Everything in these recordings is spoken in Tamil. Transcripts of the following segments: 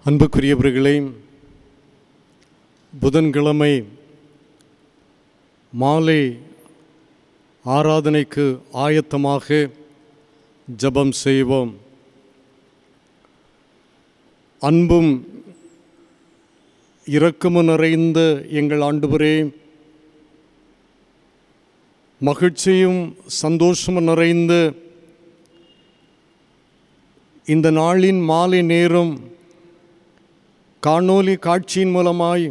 அன்புக்குரியவர்களே புதன்கிழமை மாலை ஆராதனைக்கு ஆயத்தமாக ஜெபம் செய்வோம் அன்பும் இரக்கமும் நிறைந்த எங்கள் ஆண்டவரே மகிழ்ச்சியும் சந்தோஷமும் நிறைந்த இந்த நாளின் மாலை நேரம் காணொளி காட்சியின் மூலமாய்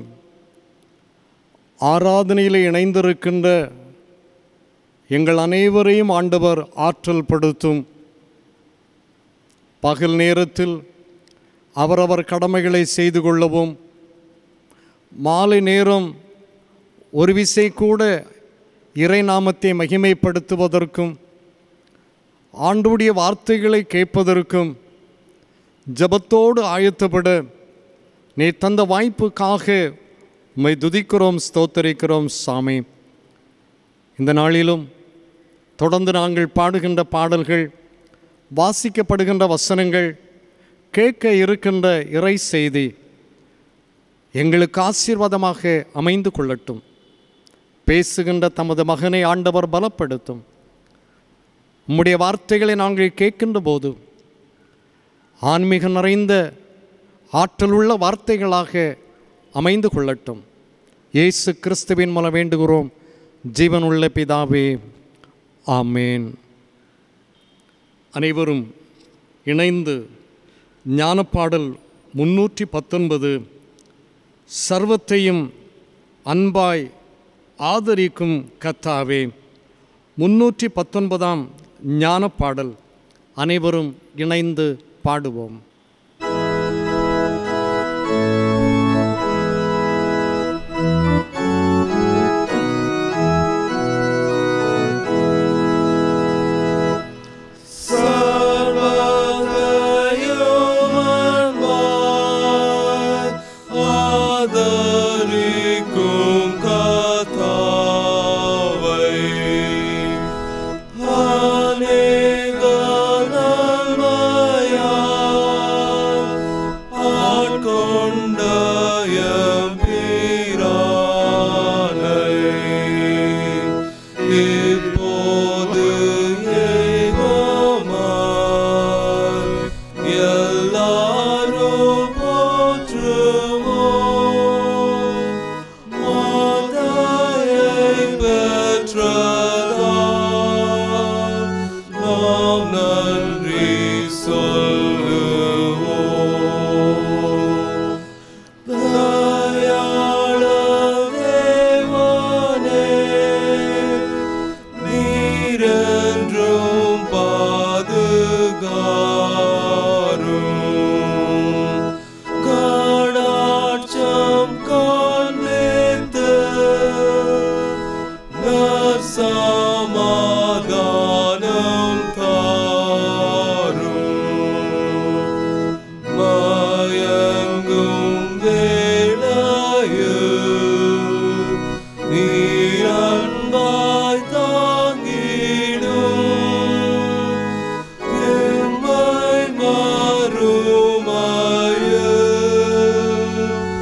ஆராதனையில் இணைந்திருக்கின்ற எங்கள் அனைவரையும் ஆண்டவர் ஆற்றல் படுத்தும் பகல் நேரத்தில் அவரவர் கடமைகளை செய்து கொள்ளவும் மாலை நேரம் ஒரு விசை கூட இறை நாமத்தை மகிமைப்படுத்துவதற்கும் ஆண்டுடைய வார்த்தைகளை கேட்பதற்கும் ஜபத்தோடு ஆயத்தப்பட நீ தந்த வாய்ப்புக்காக உம்மை துதிக்கிறோம் ஸ்தோத்தரிக்கிறோம் சாமி இந்த நாளிலும் தொடர்ந்து நாங்கள் பாடுகின்ற பாடல்கள் வாசிக்கப்படுகின்ற வசனங்கள் கேட்க இருக்கின்ற இறை செய்தி எங்களுக்கு ஆசீர்வாதமாக அமைந்து கொள்ளட்டும் பேசுகின்ற தமது மகனை ஆண்டவர் பலப்படுத்தும் உம்முடைய வார்த்தைகளை நாங்கள் கேட்கின்ற போது ஆன்மீகம் நிறைந்த ஆற்றலுள்ள வார்த்தைகளாக அமைந்து கொள்ளட்டும் இயேசு கிறிஸ்துவின் மூலம் வேண்டுகிறோம் ஜீவனுள்ள பிதாவே ஆமேன் அனைவரும் இணைந்து ஞானப்பாடல் முன்னூற்றி பத்தொன்பது சர்வத்தையும் அன்பாய் ஆதரிக்கும் கத்தாவே முன்னூற்றி பத்தொன்பதாம் ஞானப்பாடல் அனைவரும் இணைந்து பாடுவோம் ஆதரிக்கும் கதாவை அநேக நன்மையால் ஆட்கொண்ட எம்பிரானை இப்போது ஏகமாய் எல்லாரும் போற்றுவோம் மாதையை பெற்றதால் நாம் நன்றி சொல்லுவோம் தயாள தேவனே நீரென்றும் பாதுகாரும் கடாட்சம் காண்பித்து நற்சமாதானம் தாரும் மயங்கும் வேளையில் நீர் அன்பாய் தாங்கிடும் எம்மை மறுமையில்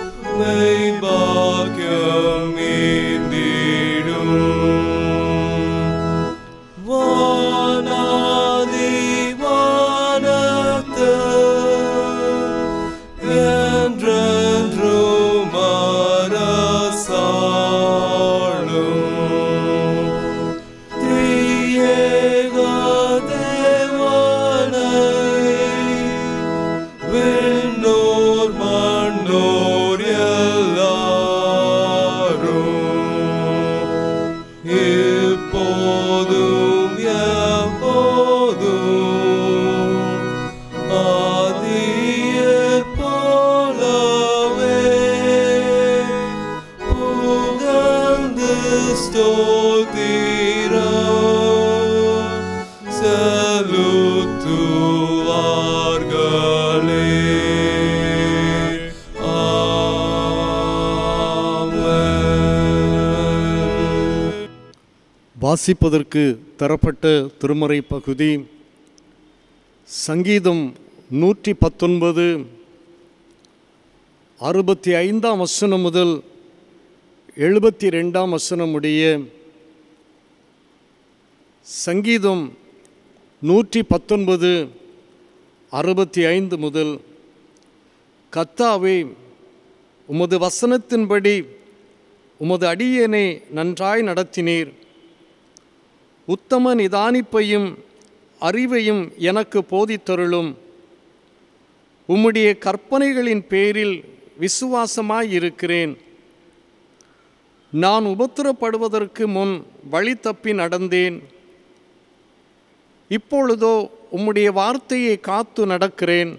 மெய்பாக்கியம் மீண்டிடும் வானாதி வானத்து என்றென்றும் அரசாளும் திரியேக தேவனை விண்ணோர் மண்ணோர் எல்லாரும் இப்போதும் எப்போதும் ஆதியற் போலவே புகழ்ந்து ஸ்தோத்திரம் செலுத்துவார்களே ஆமென் வாசிப்பதற்கு தரப்பட்ட திருமறை பகுதி சங்கீதம் நூற்றி பத்தொன்பது அறுபத்தி ஐந்தாம் வசனம் முதல் எழுபத்தி ரெண்டாம் வசனம் உடைய சங்கீதம் நூற்றி பத்தொன்பது அறுபத்தி ஐந்து முதல் கத்தாவே உமது வசனத்தின்படி உமது அடியேனை நன்றாய் நடத்தினீர் உத்தம நிதானிப்பையும் அறிவையும் எனக்கு போதித்தருளும் உம்முடைய கற்பனைகளின் பேரில் விசுவாசமாயிருக்கிறேன் நான் உபத்திரப்படுவதற்கு முன் வழி தப்பி நடந்தேன் இப்பொழுதோ உம்முடைய வார்த்தையை காத்து நடக்கிறேன்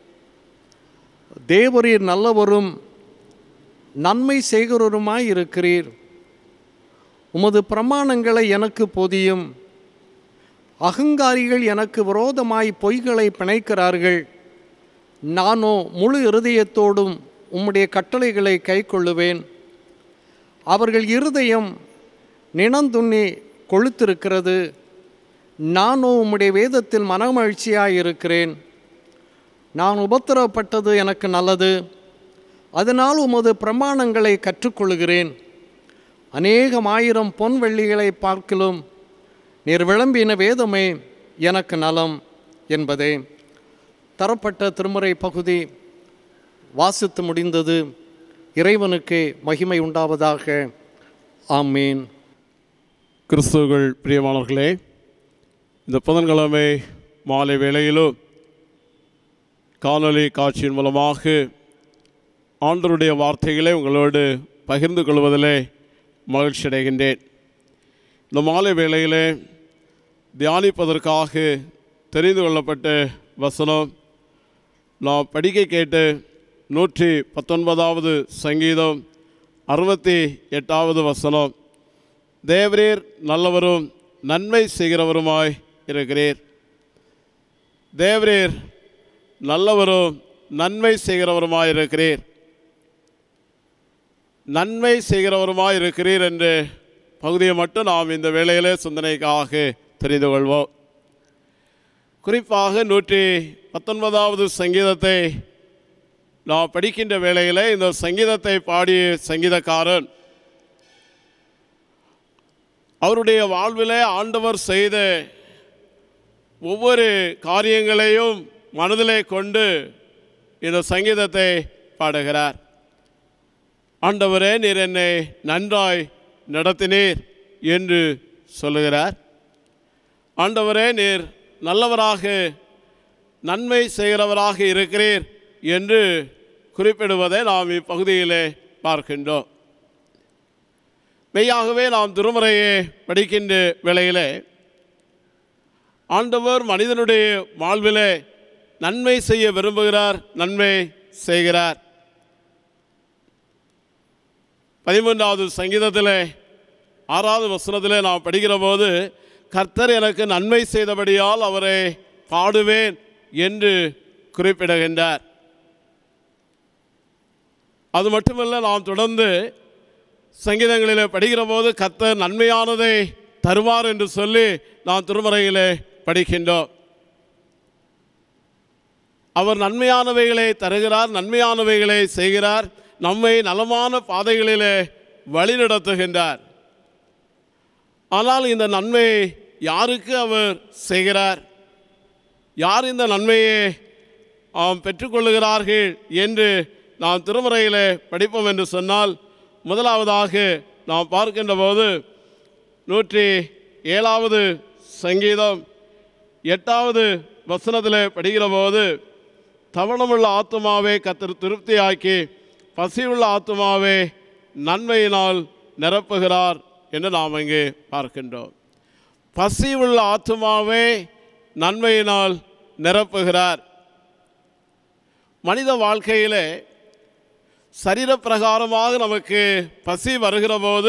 தேவரீர் நல்லவரும் நன்மை செய்கிறவருமாயிருக்கிறீர் உமது பிரமாணங்களை எனக்கு பொதியும் அகங்காரிகள் எனக்கு விரோதமாய் பொய்களை பிணைக்கிறார்கள் நானோ முழு இருதயத்தோடும் உம்முடைய கட்டளைகளை கைக்கொள்ளுவேன் அவர்கள் இருதயம் நினந்துண்ணி கொளுத்திருக்கிறது நானோ உம்முடைய வேதத்தில் மனமகிழ்ச்சியாயிருக்கிறேன் நான் உபத்திரவப்பட்டது எனக்கு நல்லது அதனால் உமது பிரமாணங்களை கற்றுக்கொள்கிறேன் அநேகமாயிரம் பொன் வெள்ளிகளை பார்க்கிலும் நீர் விளம்பின வேதமே எனக்கு நலம் என்பதே தரப்பட்ட திருமுறை பகுதி வாசித்து முடிந்தது இறைவனுக்கு மகிமை உண்டாவதாக ஆமீன் கிறிஸ்துவுகள் பிரியமானவர்களே இந்த புதன்கிழமை மாலை வேளையிலும் காணொளி காட்சியின் மூலமாக ஆண்டவருடைய வார்த்தைகளை உங்களோடு பகிர்ந்து கொள்வதிலே மகிழ்ச்சி அடைகின்றேன் இந்த மாலை வேளையிலே தியானிப்பதற்காக தெரிந்து கொள்ளப்பட்ட வசனம் நான் படிக்க கேட்டு நூற்றி பத்தொன்பதாவது சங்கீதம் அறுபத்தி எட்டாவது வசனம் தேவரீர் நல்லவரும் நன்மை செய்கிறவருமாய் இருக்கிறீர் தேவரீர் நல்லவரும் நன்மை செய்கிறவருமாய் இருக்கிறீர் நன்மை செய்கிறவருமாய் இருக்கிறீர் என்று பகுதியை மட்டும் நாம் இந்த வேளையிலே சிந்தனைக்காக தெரிந்து கொள்வோம் குறிப்பாக நூற்றி பத்தொன்பதாவது சங்கீதத்தை நாம் படிக்கின்ற வேளையிலே இந்த சங்கீதத்தை பாடிய சங்கீதக்காரன் அவருடைய வாழ்விலே ஆண்டவர் செய்த ஒவ்வொரு காரியங்களையும் மனதிலே கொண்டு இந்த சங்கீதத்தை பாடுகிறார் ஆண்டவரே நீர் என்னை நன்றாய் நடத்தினீர் என்று சொல்லுகிறார் ஆண்டவரே நீர் நல்லவராக நன்மை செய்கிறவராக இருக்கிறீர் என்று குறிப்பிடுவதை நாம் இப்பகுதியிலே பார்க்கின்றோம் மெய்யாகவே நாம் திருமுறையை படிக்கின்ற வேளையிலே ஆண்டவர் மனிதனுடைய வாழ்விலே நன்மை செய்ய விரும்புகிறார் நன்மை செய்கிறார் பதிமூன்றாவது சங்கீதத்திலே ஆறாவது வசனத்திலே நாம் படிக்கிற போது கர்த்தர் எனக்கு நன்மை செய்தபடியால் அவரை பாடுவேன் என்று குறிப்பிடுகின்றார் அது மட்டுமல்ல நாம் தொடர்ந்து சங்கீதங்களிலே படிக்கிற போது கர்த்தர் நன்மையானதை தருவார் என்று சொல்லி நாம் திருமறையிலே படிக்கின்றோம் அவர் நன்மையானவைகளை தருகிறார் நன்மையானவைகளை செய்கிறார் நம்மை நலமான பாதைகளிலே வழிநடத்துகின்றார் ஆனால் இந்த நன்மை யாருக்கு அவர் செய்கிறார் யார் இந்த நன்மையை ஆம், பெற்றுக்கொள்ளுகிறார்கள் என்று நாம் திருமுறையிலே படிப்போம் என்று சொன்னால் முதலாவதாக நாம் பார்க்கின்ற போது நூற்றி ஏழாவது சங்கீதம் எட்டாவது வசனத்தில் படிக்கிற போது தவணமுள்ள ஆத்துமாவை கத்தர் திருப்தியாக்கி பசியுள்ள ஆத்துமாவை நன்மையினால் நிரப்புகிறார் என்று நாம் இங்கே பார்க்கின்றோம் பசியுள்ள ஆத்துமாவை நன்மையினால் நிரப்புகிறார் மனித வாழ்க்கையிலே சரீரப்பிரகாரமாக நமக்கு பசி வருகிற போது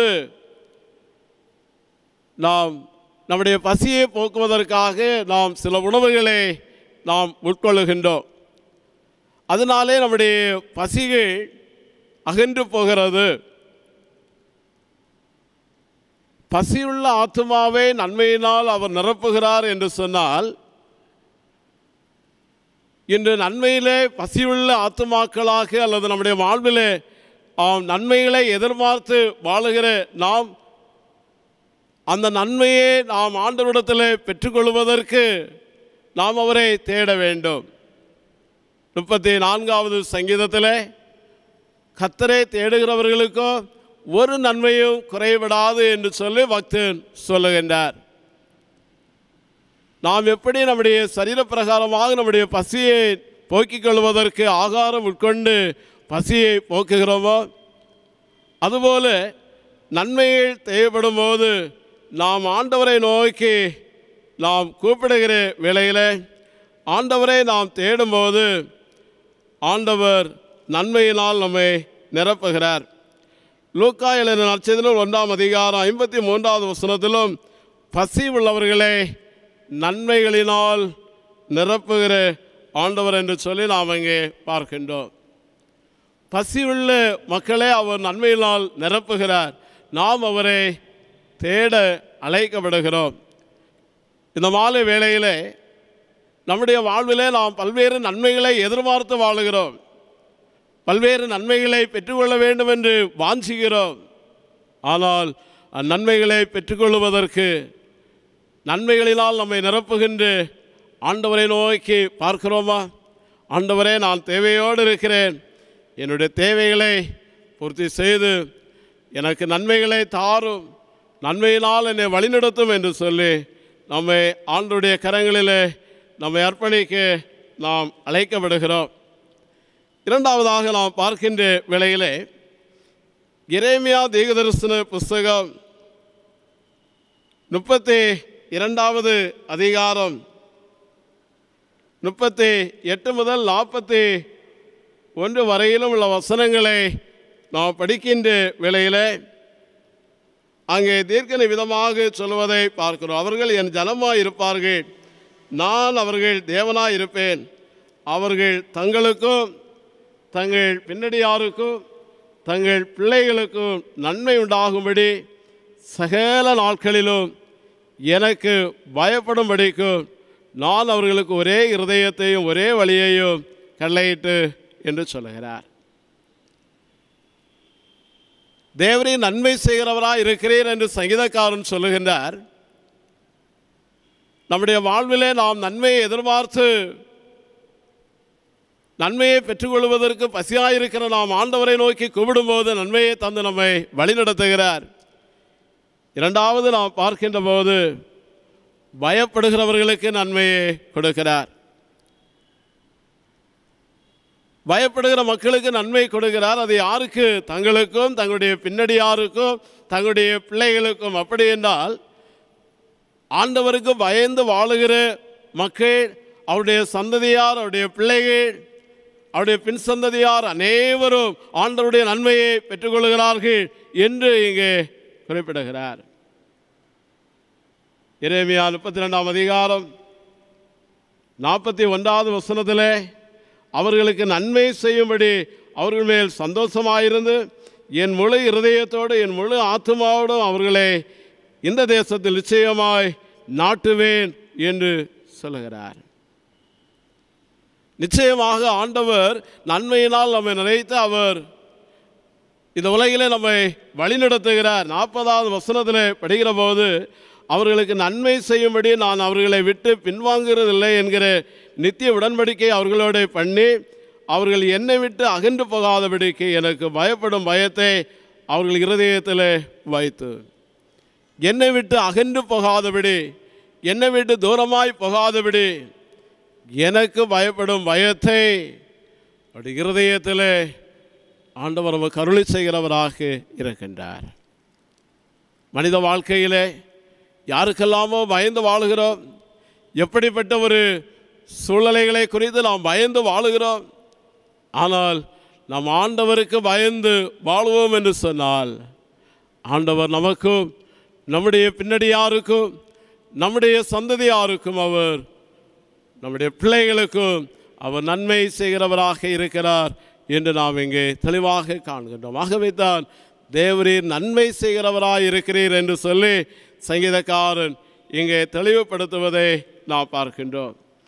நாம் நம்முடைய பசியை போக்குவதற்காக நாம் சில உணவுகளை நாம் உட்கொள்ளுகின்றோம் அதனாலே நம்முடைய பசிகள் அகன்று போகிறது பசியுள்ள ஆத்மாவை நன்மையினால் அவர் நிரப்புகிறார் என்று சொன்னால் இன்று நன்மையிலே பசியுள்ள ஆத்துமாக்களாக அல்லது நம்முடைய வாழ்விலே ஆம், நன்மைகளை எதிர்பார்த்து வாழுகிற நாம் அந்த நன்மையை நாம் ஆண்டவரிடத்தில் பெற்றுக்கொள்வதற்கு நாம் அவரை தேட வேண்டும் முப்பத்தி நான்காவது சங்கீதத்தில் கத்தரை தேடுகிறவர்களுக்கோ ஒரு நன்மையும் குறைவிடாது என்று சொல்லி பக்தன் சொல்லுகின்றார் நாம் எப்படி நம்முடைய சரீர பிரகாரமாக நம்முடைய பசியை போக்கிக் கொள்வதற்கு ஆகாரம் உட்கொண்டு பசியை போக்குகிறோமோ அதுபோல நன்மைகள் தேவைப்படும் போது நாம் ஆண்டவரை நோக்கி நாம் கூப்பிடுகிற வேளையில் ஆண்டவரை நாம் தேடும்போது ஆண்டவர் நன்மையினால் நம்மை நிரப்புகிறார் லூக்கா எழுதின நற்செய்தியில் ஒன்றாம் அதிகாரம் ஐம்பத்தி மூன்றாவது வசனத்திலும் பசி உள்ளவர்களை நன்மைகளினால் நிரப்புகிற ஆண்டவர் என்று சொல்லி நாம் இங்கே பார்க்கின்றோம் பசியுள்ள மக்களை அவர் நன்மையினால் நிரப்புகிறார் நாம் அவரை தேட அழைக்கப்படுகிறோம் இந்த மாலை வேளையிலே நம்முடைய வாழ்விலே நாம் பல்வேறு நன்மைகளை எதிர்பார்த்து வாழுகிறோம் பல்வேறு நன்மைகளை பெற்றுக்கொள்ள வேண்டும் என்று வாஞ்சிக்கிறோம் ஆனால் அந்நன்மைகளை பெற்றுக்கொள்வதற்கு நன்மைகளினால் நம்மை நிரப்புகின்ற ஆண்டவரை நோக்கி பார்க்கிறோமா ஆண்டவரே நான் தேவையோடு இருக்கிறேன் என்னுடைய தேவைகளை பூர்த்தி செய்து எனக்கு நன்மைகளை தாரும் நன்மையினால் என்னை வழிநடத்தும் என்று சொல்லி நம்மை ஆண்டுடைய கரங்களிலே நம்மை அர்ப்பணிக்க நாம் அழைக்கப்படுகிறோம் இரண்டாவதாக நாம் பார்க்கின்ற வேளையிலே எரேமியா தீகதரிசன புஸ்தகம் முப்பத்தி இரண்டாவது அதிகாரம் முப்பத்தி எட்டு முதல் நாற்பத்தி ஒன்று வரையிலும் உள்ள வசனங்களை நாம் படிக்கின்ற வேளையிலே அங்கே தீர்க்கன விதமாக சொல்வதை பார்க்கிறோம் அவர்கள் என் ஜனமாய் இருப்பார்கள் நான் அவர்கள் தேவனாய் இருப்பேன் அவர்கள் தங்களுக்கும் தங்கள் பின்னடியாருக்கும் தங்கள் பிள்ளைகளுக்கும் நன்மை உண்டாகும்படி சகல நாட்களிலும் எனக்கு பயப்படும்படிக்கும் நான் அவர்களுக்கு ஒரே இருதயத்தையும் ஒரே வழியையும் கட்டளையிட்டு என்று சொல்லுகிறார் தேவரே நன்மை செய்கிறவராய் இருக்கிறீர் என்று சங்கீதக்காரன் சொல்லுகின்றார் நம்முடைய வாழ்விலே நாம் நன்மையை எதிர்பார்த்து நன்மையை பெற்றுக்கொள்வதற்கு பசியாயிருக்கிற நாம் ஆண்டவரை நோக்கி கூப்பிடும்போது நன்மையை தந்து நம்மை வழிநடத்துகிறார் இரண்டாவது நாம் பார்க்கின்ற போது பயப்படுகிறவர்களுக்கு நன்மையை கொடுக்கிறார் பயப்படுகிற மக்களுக்கு நன்மை கொடுக்கிறார் அது யாருக்கு தங்களுக்கும் தங்களுடைய பின்னடியாருக்கும் தங்களுடைய பிள்ளைகளுக்கும் அப்படி என்றால் ஆண்டவருக்கு பயந்து வாழுகிற மக்கள் அவருடைய சந்ததியார் அவருடைய பிள்ளைகள் அவருடைய பின் சந்ததியார் அனைவரும் ஆண்டவருடைய நன்மையை பெற்றுக்கொள்கிறார்கள் என்று இங்கே குறிப்பிடுகிறார் இறைமையா முப்பத்தி ரெண்டாம் அதிகாரம் நாற்பத்தி ஒன்றாவது வசனத்திலே அவர்களுக்கு நன்மை செய்யும்படி அவர்கள் மேல் சந்தோஷமாயிருந்து என் முழு இருதயத்தோடு என் முழு ஆத்மாவோடும் அவர்களை இந்த தேசத்தில் நிச்சயமாய் நாட்டுவேன் என்று சொல்லுகிறார் நிச்சயமாக ஆண்டவர் நன்மையினால் நம்மை நினைத்து அவர் இந்த உலகிலே நம்மை வழிநடத்துகிறார் நாற்பதாவது வசனத்தில் படிக்கிற போது அவர்களுக்கு நன்மை செய்யும்படி நான் அவர்களை விட்டு பின்வாங்குறதில்லை என்கிற நித்திய உடன்படிக்கை அவர்களோட பண்ணி அவர்கள் என்னை விட்டு அகன்று போகாதபடிக்கு எனக்கு பயப்படும் பயத்தை அவர்கள் இருதயத்தில் வைத்து என்னை விட்டு அகன்று போகாதபடி என்னை விட்டு தூரமாய் போகாதபடி எனக்கு பயப்படும் பயத்தை அப்படி இருதயத்தில் ஆண்டவர் நமக்கு அருளி செய்கிறவராக இருக்கின்றார் மனித வாழ்க்கையிலே யாருக்கெல்லாமோ பயந்து வாழுகிறோம் எப்படிப்பட்ட ஒரு சூழ்நிலைகளை குறித்து நாம் பயந்து வாழுகிறோம் ஆனால் நாம் ஆண்டவருக்கு பயந்து வாழுவோம் என்று சொன்னால் ஆண்டவர் நமக்கும் நம்முடைய பின்னடியாருக்கும் நம்முடைய சந்ததியாருக்கும் அவர் நம்முடைய பிள்ளைகளுக்கும் அவர் நன்மை செய்கிறவராக இருக்கிறார் என்று நாம் இங்கே தெளிவாக காண்கின்றோம் ஆகவே தான் தேவரீர் நன்மை செய்கிறவராய் இருக்கிறீர் என்று சொல்லி சங்கீதக்காரன் இங்கே தெளிவுபடுத்துவதை நாம் பார்க்கின்றோம்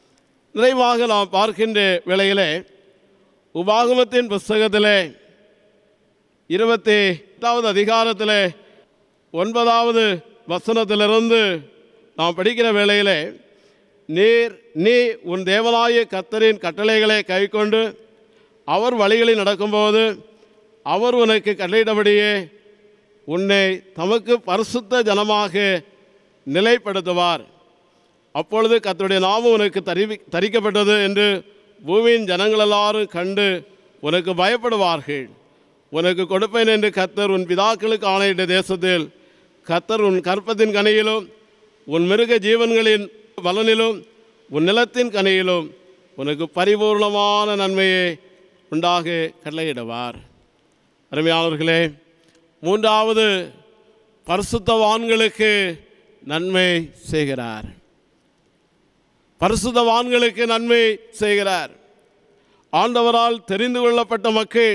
நிறைவாக நாம் பார்க்கின்ற வேளையிலே உபாகமத்தின் புஸ்தகத்திலே இருபத்தி எட்டாவது அதிகாரத்திலே ஒன்பதாவது வசனத்திலிருந்து நாம் படிக்கிற வேளையிலே நீர் நீ உன் தேவனாய கத்தரின் கட்டளைகளை கைக்கொண்டு அவர் வழிகளில் நடக்கும்போது அவர் உனக்கு கட்டளையிடபடியே உன்னை தமக்கு பரிசுத்த ஜனமாக நிலைப்படுத்துவார் அப்பொழுது கர்த்தருடைய நாமம் உனக்கு தரிவி தரிக்கப்பட்டது என்று பூமியின் ஜனங்கள் எல்லாரும் கண்டு உனக்கு பயப்படுவார்கள் உனக்கு கொடுப்பேன் என்று கர்த்தர் உன் பிதாக்களுக்கு ஆணையிட்ட தேசத்தில் கர்த்தர் உன் கற்பத்தின் கனியிலும் உன் மிருக ஜீவன்களின் பலனிலும் உன் நிலத்தின் கனியிலும் உனக்கு பரிபூர்ணமான நன்மையை உண்டாக கட்டளையிடுவார் அருமையானவர்களே மூன்றாவது பரிசுத்தவான்களுக்கு நன்மை செய்கிறார் பரிசுத்தவான்களுக்கு நன்மை செய்கிறார் ஆண்டவரால் தெரிந்து கொள்ளப்பட்ட மக்கள்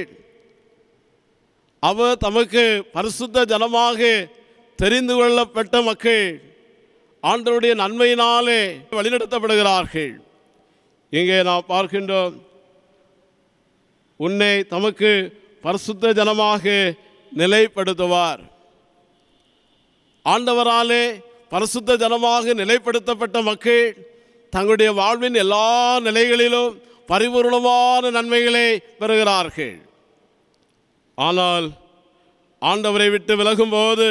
அவர் தமக்கு பரிசுத்த ஜனமாக தெரிந்து கொள்ளப்பட்ட மக்கள் ஆண்டவருடைய நன்மையினாலே வழிநடத்தப்படுகிறார்கள் இங்கே நாம் பார்க்கின்றோம் உன்னை தமக்கு பரிசுத்த ஜனமாக நிலைப்படுத்துவார் ஆண்டவராலே பரிசுத்த ஜனமாக நிலைப்படுத்தப்பட்ட மக்கள் தங்களுடைய வாழ்வின் எல்லா நிலைகளிலும் பரிபூர்ணமான நன்மைகளை பெறுகிறார்கள் ஆனால் ஆண்டவரை விட்டு விலகும்போது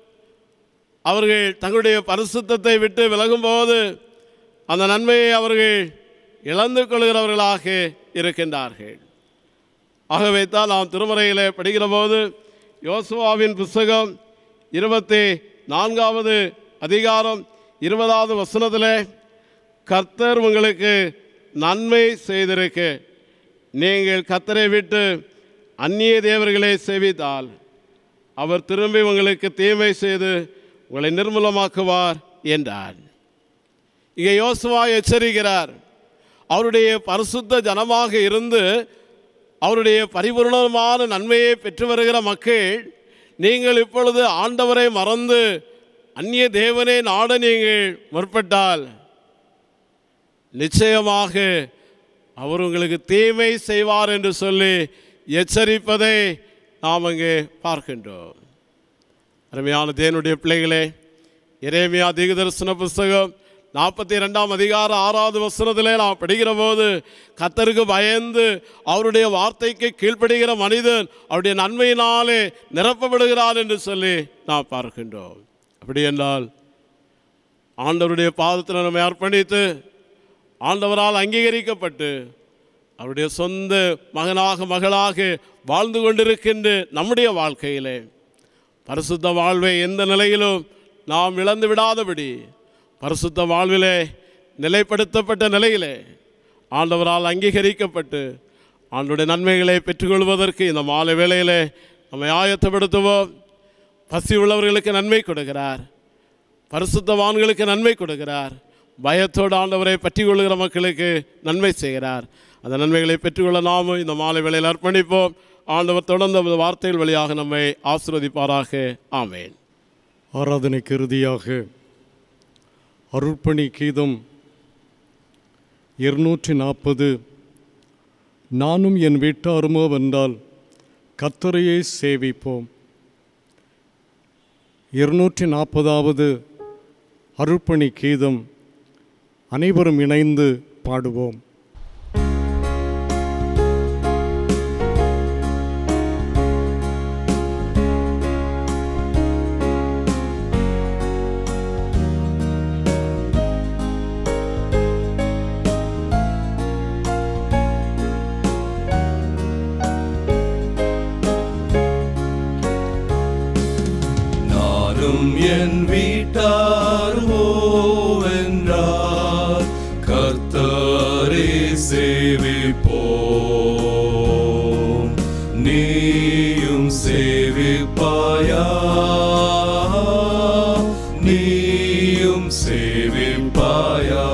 அவர்கள் தங்களுடைய பரிசுத்தத்தை விட்டு விலகும்போது அந்த நன்மையை அவர்கள் இழந்து கொள்கிறவர்களாக இருக்கின்றார்கள் ஆகவே தான் நாம் திருமறையிலே படிக்கிற போது யோசுவாவின் புஸ்தகம் இருபத்தி நான்காவது அதிகாரம் இருபதாவது வசனத்திலே கர்த்தர் உங்களுக்கு நன்மை செய்திருக்கு நீங்கள் கர்த்தரை விட்டு அந்நிய தேவர்களை சேவித்தால் அவர் திரும்பி உங்களுக்கு தீமை செய்து உங்களை நிர்மூலமாக்குவார் என்றார் இங்கே யோசுவா எச்சரிக்கிறார் அவருடைய பரிசுத்த ஜனமாக இருந்து அவருடைய பரிபூர்ணமான நன்மையை பெற்று வருகிற மக்கள் நீங்கள் இப்பொழுது ஆண்டவரை மறந்து அந்நிய தேவனை நாட நீங்கள் முற்பட்டால் நிச்சயமாக அவர் உங்களுக்கு தீமை செய்வார் என்று சொல்லி எச்சரிப்பதை நாம் அங்கே பார்க்கின்றோம் அருமையான தேவனுடைய பிள்ளைகளே எரேமியா தீகதரிசன புஸ்தகம் நாற்பத்தி ரெண்டாம் அதிகாரம் ஆறாவது வசனத்திலே நாம் படிக்கிற போது கத்தருக்கு பயந்து அவருடைய வார்த்தைக்கு கீழ்ப்படுகிற மனிதன் அவருடைய நன்மையினாலே நிரப்பப்படுகிறார் என்று சொல்லி நாம் பார்க்கின்றோம் அப்படி என்றால் ஆண்டவருடைய பாதத்தில் நம்மை அர்ப்பணித்து ஆண்டவரால் அங்கீகரிக்கப்பட்டு அவருடைய சொந்த மகனாக மகளாக வாழ்ந்து கொண்டிருக்கின்ற நம்முடைய வாழ்க்கையிலே பரிசுத்த வாழ்வை எந்த நிலையிலும் நாம் இழந்து விடாதபடி பரிசுத்த வாழ்விலே நிலைப்படுத்தப்பட்ட நிலையிலே ஆண்டவரால் அங்கீகரிக்கப்பட்டு ஆண்டுடைய நன்மைகளை பெற்றுக்கொள்வதற்கு இந்த மாலை வேளையிலே நம்மை ஆயத்தப்படுத்துவோம் பசி உள்ளவர்களுக்கு நன்மை கொடுக்கிறார் பரிசுத்தவான்களுக்கு நன்மை கொடுக்கிறார் பயத்தோடு ஆண்டவரை பற்றி கொள்கிற மக்களுக்கு நன்மை செய்கிறார் அந்த நன்மைகளை பெற்றுக்கொள்ள நாமும் இந்த மாலை வேளையில் அர்ப்பணிப்போம் ஆண்டவர் தொடர்ந்து அந்த வார்த்தைகள் வழியாக நம்மை ஆசீர்வதிப்பாராக ஆமேன் ஆராதனைக்கு இறுதியாக அருட்பணி கீதம் இருநூற்றி நாற்பது நானும் என் வீட்டாருமோ வென்றால் கத்தரையே சேவிப்போம் இருநூற்றி நாற்பதாவது அருட்பணி கீதம் அனைவரும் இணைந்து பாடுவோம் நானும் என் வீட்டாருவோ என்றார் கர்த்தரே சேவிப்போம் நீயும் சேவிப்பாயா நீயும் சேவிப்பாயா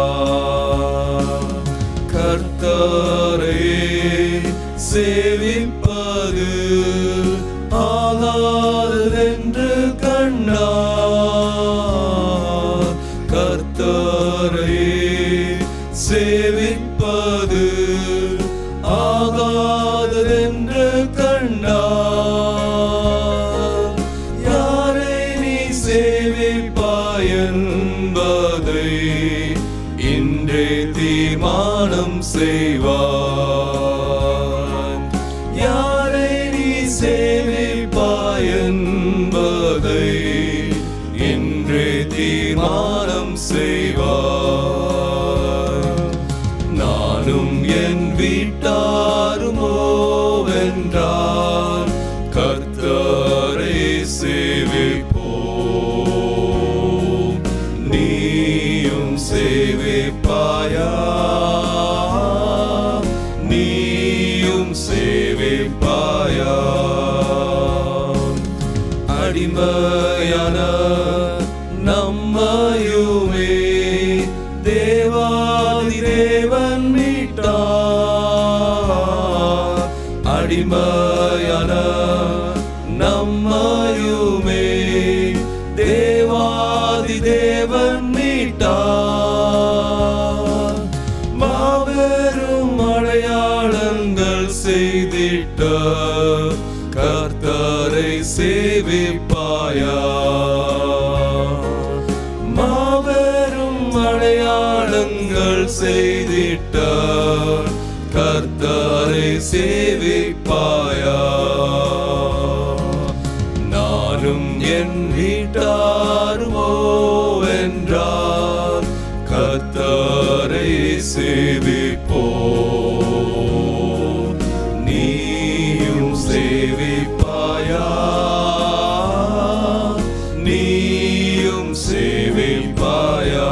கர்த்தரே சேவிப்பது ஆகாதென்று கண்டார் செய்வான் யாரை நீ சேவிப்பாய் என்பதை இன்றே தீர்மானம் செய்வாய் நானும் என் வீட்டாருமோ வென்றார் கர்த்தரை சேவிப்போம் நீயும் சேவிப்பாயா நீயும் சேவிப்பாயா அடிமையான நம்மையுமே தேவாதி தேவன் மீட்டார் அடிமையான நம்மையுமே தேவாதி தேவன் மீட்டார் மாபெரும் அடையாளங்கள் செய்திட்ட கர்த்தரை சேவிப்பாயா மாபெரும் அடையாளங்கள் செய்திட்ட கர்த்தரை சேவிப்பாயா நானும் என் வீட்டாருமோ என்றார் கர்த்தரை சேவிப்போ நீயும் சேவிப்பாயா நீயும் சேவிப்பாயா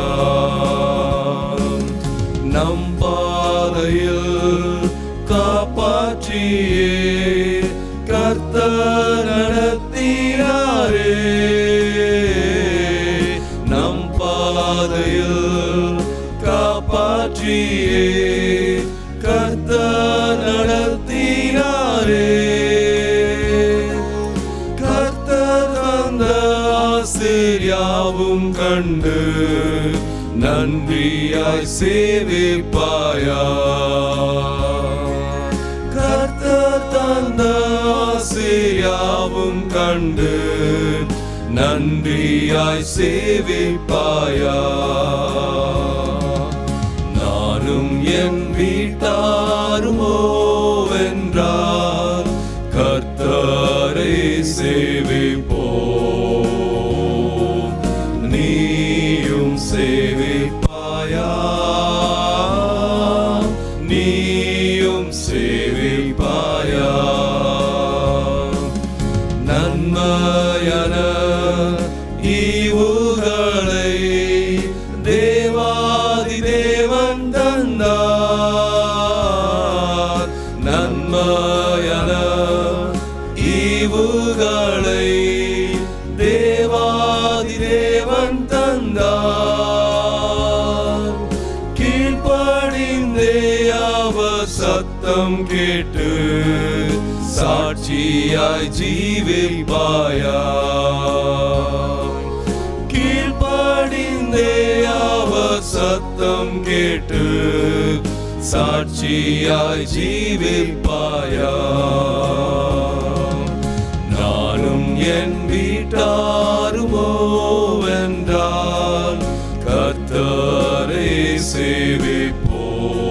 நம் பாதையில் காப்பாற்றியே கர்த்தர் நடத்தினாரே நம் பாதையில் காப்பாற்றியே கர்த்தர் நடத்தினாரே கர்த்தர் தந்த ஆசிரியாவும் கண்டு நன்றியாய் சேவிப்பாயா கர்த்தர் தந்த ஆசிரியாவும் கண்டு நன்றியாய் சேவிப்பாயா நானும் என் வீட்டாருமோ வென்றார் கர்த்தரை சேவிப்போ நீயும் சேவிப்பாயா நீயும் சேவிப்பாயா நன்மையன ஈவுகளை தேவாதி தேவன் தந்தார் நன்மையன ஈவுகளை தேவாதி தேவன் தந்தார் கீழ்ப்படிந்தே அவர் சத்தம் கேட்டு சாட்சியாய் ஜீவிப்பாயா கீழ்ப்படிந்தே அவர் சத்தம் கேட்டு சாட்சியாய் ஜீவிப்பாயா நானும் என் வீட்டாருமோ வென்றால் கர்த்தரை சேவிப்போ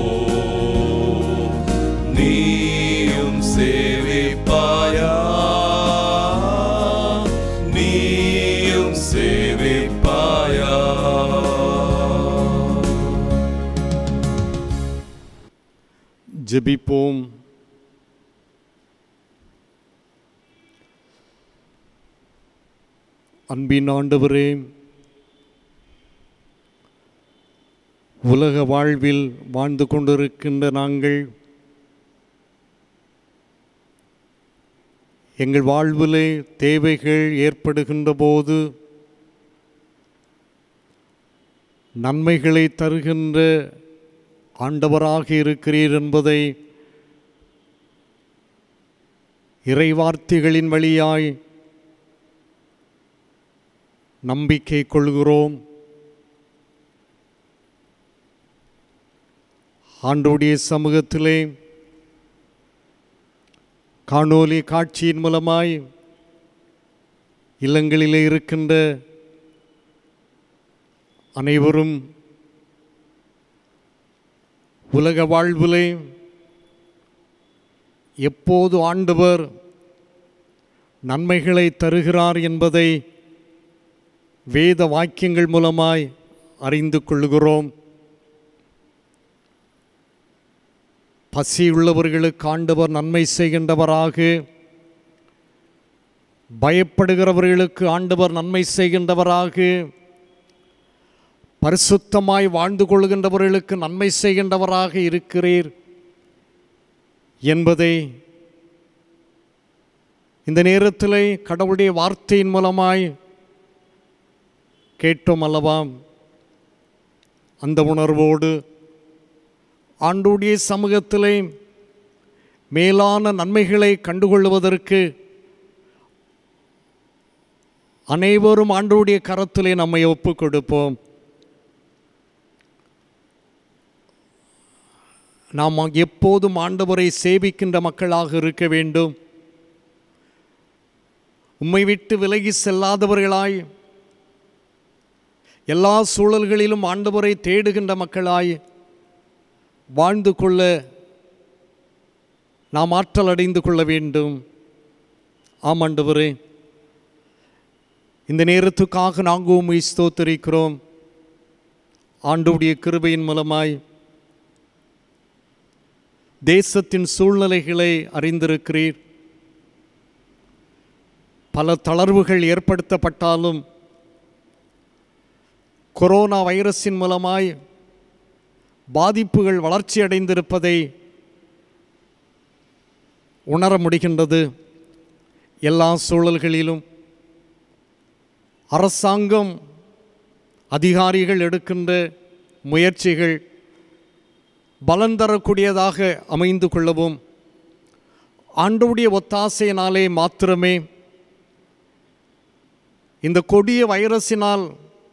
நீயும் சேவிப்பாயா நீயும் சேவிப்பாயா ஜெபிப்போம் அன்பின் ஆண்டவரே உலக வாழ்வில் வாழ்ந்து கொண்டிருக்கின்ற நாங்கள் எங்கள் வாழ்விலே தேவைகள் ஏற்படுகின்ற போது நன்மைகளை தருகின்ற ஆண்டவராக இருக்கிறீர் என்பதை இறைவார்த்தைகளின் வழியாய் நம்பிக்கை கொள்கிறோம் ஆண்டோடைய சமூகத்திலே காணொலி காட்சியின் மூலமாய் இல்லங்களிலே இருக்கின்ற அனைவரும் உலக வாழ்விலே எப்போது ஆண்டவர் நன்மைகளை தருகிறார் என்பதை வேத வாக்கியங்கள் மூலமாய் அறிந்து கொள்கிறோம் பசியுள்ளவர்களுக்கு ஆண்டவர் நன்மை செய்கின்றவராக பயப்படுகிறவர்களுக்கு ஆண்டவர் நன்மை செய்கின்றவராக பரிசுத்தமாய் வாழ்ந்து கொள்கின்றவர்களுக்கு நன்மை செய்கின்றவராக இருக்கிறீர் என்பதை இந்த நேரத்தில் கடவுளுடைய வார்த்தையின் மூலமாய் கேட்டோம் அல்லவா அந்த உணர்வோடு ஆண்டுடைய சமூகத்திலே மேலான நன்மைகளை கண்டுகொள்வதற்கு அனைவரும் ஆண்டோடைய கரத்திலே நம்மை ஒப்பு கொடுப்போம் நாம் எப்போதும் ஆண்டவரை சேவிக்கின்ற மக்களாக இருக்க வேண்டும் உம்மை விட்டு விலகி செல்லாதவர்களாய் எல்லா சூழல்களிலும் ஆண்டவரை தேடுகின்ற மக்களாய் வாழ்ந்து கொள்ள நாம் ஆற்றல் அடைந்து கொள்ள வேண்டும் ஆம் ஆண்டவரே இந்த நேரத்துக்காக நாங்கள் உம்மை ஸ்தோத்தரிக்கிறோம் ஆண்டவுடைய கிருபையின் மூலமாய் தேசத்தின் சூழ்நிலைகளை அறிந்திருக்கிறீர் பல தளர்வுகள் ஏற்படுத்தப்பட்டாலும் கொரோனா வைரஸின் மூலமாய் பாதிப்புகள் வளர்ச்சி அடைந்திருப்பதை உணர முடிகின்றது எல்லா சூழல்களிலும் அரசாங்கம் அதிகாரிகள் எடுக்கின்ற முயற்சிகள் பலன் தரக்கூடியதாக அமைந்து கொள்ளவும் ஆண்டவுடைய ஒத்தாசையினாலே மாத்திரமே இந்த கொடிய வைரஸினால்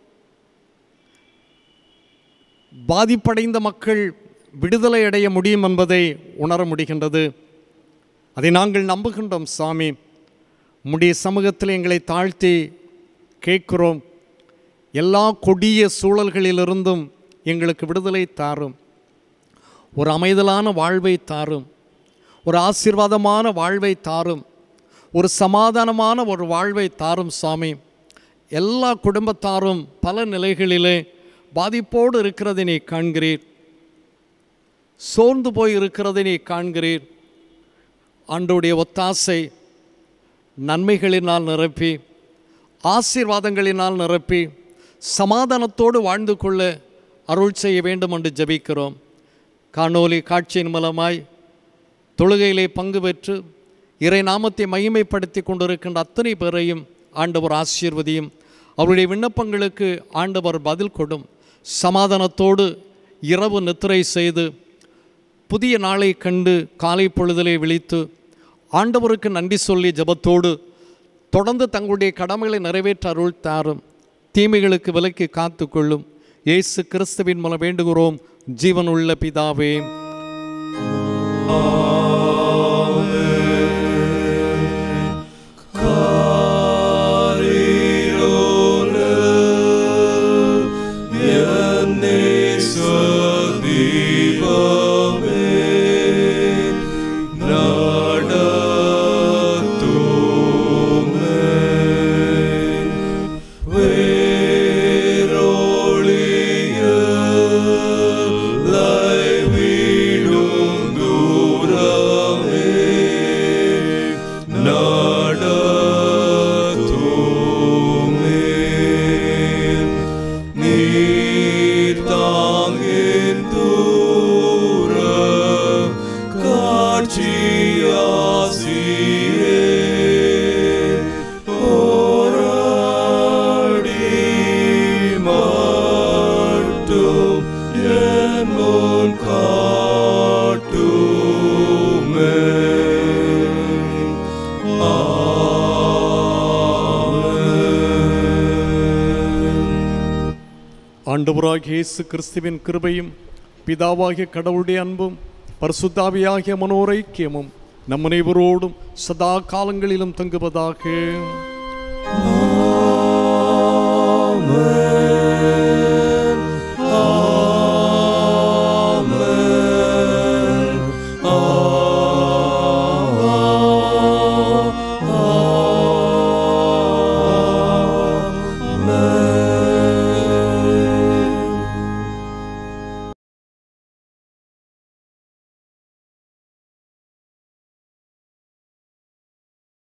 பாதிப்படைந்த மக்கள் விடுதலை அடைய முடியும் என்பதை உணர முடிகின்றது அதை நாங்கள் நம்புகின்றோம் சாமி உம்முடைய சமூகத்தில் எங்களை தாழ்த்தி கேட்கிறோம் எல்லா கொடிய சூழல்களிலிருந்தும் எங்களுக்கு விடுதலை தாரும் ஒரு அமைதலான வாழ்வை தாரும் ஒரு ஆசீர்வாதமான வாழ்வை தாரும் ஒரு சமாதானமான ஒரு வாழ்வை தாரும் சாமி எல்லா குடும்பத்தாரும் பல நிலைகளிலே பாதிப்போடு இருக்கிறதை நீ காண்கிறீர் சோர்ந்து போய் இருக்கிறதை நீ காண்கிறீர் ஆண்டோடைய ஒத்தாசை நன்மைகளினால் நிரப்பி ஆசீர்வாதங்களினால் நிரப்பி சமாதானத்தோடு வாழ்ந்து கொள்ள அருள் செய்ய வேண்டும் என்று ஜெபிக்கிறோம் காணொலி காட்சியின் மூலமாய் தொழுகையிலே பங்கு பெற்று இறை நாமத்தை மகிமைப்படுத்தி கொண்டிருக்கின்ற அத்தனை பேரையும் ஆண்டவர் ஆசீர்வதியும் அவருடைய விண்ணப்பங்களுக்கு ஆண்டவர் பதில் கொடும் சமாதானத்தோடு இரவு நித்திரை செய்து புதிய நாளை கண்டு காலை பொழுதிலே விழித்து ஆண்டவருக்கு நன்றி சொல்லி ஜெபத்தோடு தொடர்ந்து தங்களுடைய கடமைகளை நிறைவேற்ற அருள் தாரும் தீமைகளுக்கு விலக்கி காத்துக்கொள்ளும் இயேசு கிறிஸ்துவின் மூலம் வேண்டுகிறோம் ஜீவனுள்ள பிதாவே நீர் தாங்கின் தூர காட்சியாசியே போராடி மட்டும் என் முன் காட்டுமே ஆண்டவராகிய இயேசு கிறிஸ்துவின் கிருபையும் பிதாவாகிய கடவுளுடைய அன்பும் பரிசுத்தாவியாகிய மனோரைக்கியமும் நம் அனைவரோடும் சதா காலங்களிலும் தங்குவதாக